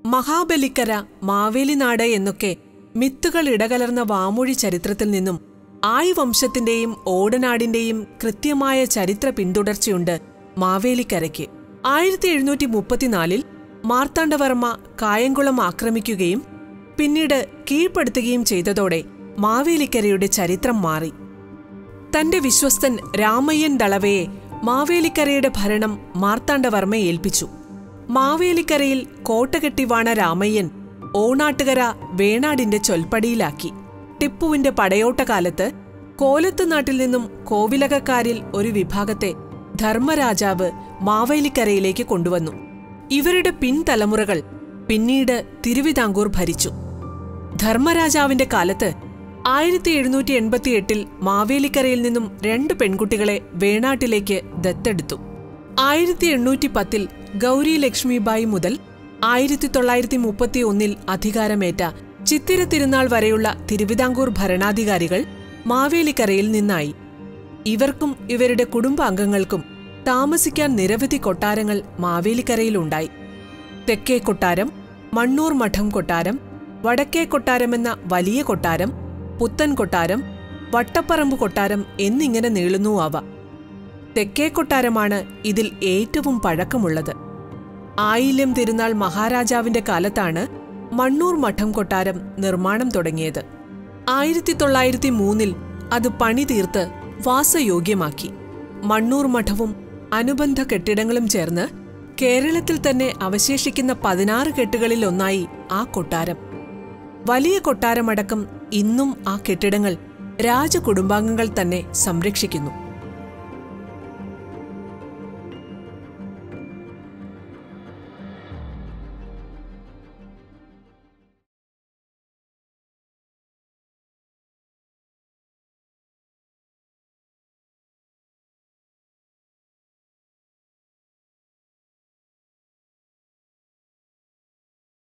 മഹാബലിക്കര മാവേലിനാട് എന്നൊക്കെ മിത്തുകൾ ഇടകലർന്ന വാമൊഴി ചരിത്രത്തിൽ നിന്നും ആയ് വംശത്തിന്റെയും ഓടനാടിന്റെയും കൃത്യമായ ചരിത്ര പിന്തുടർച്ചയുണ്ട് മാവേലിക്കരയ്ക്ക് ആയിരത്തി എഴുന്നൂറ്റി മുപ്പത്തിനാലിൽ മാർത്താണ്ഡവർമ്മ കായംകുളം ആക്രമിക്കുകയും പിന്നീട് കീഴ്പ്പെടുത്തുകയും ചെയ്തതോടെ മാവേലിക്കരയുടെ ചരിത്രം മാറി തന്റെ വിശ്വസ്തൻ രാമയ്യൻ ദളവയെ മാവേലിക്കരയുടെ ഭരണം മാർത്താണ്ഡവർമ്മയെ ഏൽപ്പിച്ചു മാവേലിക്കരയിൽ കോട്ടകെട്ടി വാണ രാമയ്യൻ ഓണാട്ടുകര വേണാടിന്റെ ചൊൽപ്പടിയിലാക്കി ടിപ്പുവിന്റെ പടയോട്ടകാലത്ത് കോലത്ത് നാട്ടിൽ നിന്നും കോവിലകക്കാരിൽ ഒരു വിഭാഗത്തെ ധർമ്മരാജാവ് മാവേലിക്കരയിലേക്ക് കൊണ്ടുവന്നു ഇവരുടെ പിൻതലമുറകൾ പിന്നീട് തിരുവിതാംകൂർ ഭരിച്ചു ധർമ്മരാജാവിന്റെ കാലത്ത് ആയിരത്തി എഴുന്നൂറ്റി എൺപത്തിയെട്ടിൽ മാവേലിക്കരയിൽ നിന്നും രണ്ട് പെൺകുട്ടികളെ വേണാട്ടിലേക്ക് ദത്തെടുത്തു ആയിരത്തി എണ്ണൂറ്റി പത്തിൽ ഗൗരി ലക്ഷ്മിബായി മുതൽ ആയിരത്തി തൊള്ളായിരത്തി മുപ്പത്തി ഒന്നിൽ അധികാരമേറ്റ ചിത്തിര തിരുനാൾ വരെയുള്ള തിരുവിതാംകൂർ ഭരണാധികാരികൾ മാവേലിക്കരയിൽ നിന്നായി ഇവർക്കും ഇവരുടെ കുടുംബാംഗങ്ങൾക്കും താമസിക്കാൻ നിരവധി കൊട്ടാരങ്ങൾ മാവേലിക്കരയിലുണ്ടായി തെക്കേ കൊട്ടാരം മണ്ണൂർ മഠം കൊട്ടാരം വടക്കേ കൊട്ടാരമെന്ന വലിയ കൊട്ടാരം പുത്തൻ കൊട്ടാരം വട്ടപ്പറമ്പ് കൊട്ടാരം എന്നിങ്ങനെ നീളുന്നു അവ തെക്കേ കൊട്ടാരമാണ് ഇതിൽ ഏറ്റവും പഴക്കമുള്ളത് ആയില്യം തിരുനാൾ മഹാരാജാവിന്റെ കാലത്താണ് മണ്ണൂർ മഠം കൊട്ടാരം നിർമ്മാണം തുടങ്ങിയത് ആയിരത്തി തൊള്ളായിരത്തി മൂന്നിൽ അത് പണി തീർത്ത് വാസയോഗ്യമാക്കി മണ്ണൂർ മഠവും അനുബന്ധ കെട്ടിടങ്ങളും ചേർന്ന് കേരളത്തിൽ തന്നെ അവശേഷിക്കുന്ന പതിനാറ് കെട്ടുകളിൽ ഒന്നായി ആ കൊട്ടാരം വലിയ കൊട്ടാരമടക്കം ഇന്നും ആ കെട്ടിടങ്ങൾ രാജകുടുംബാംഗങ്ങൾ തന്നെ സംരക്ഷിക്കുന്നു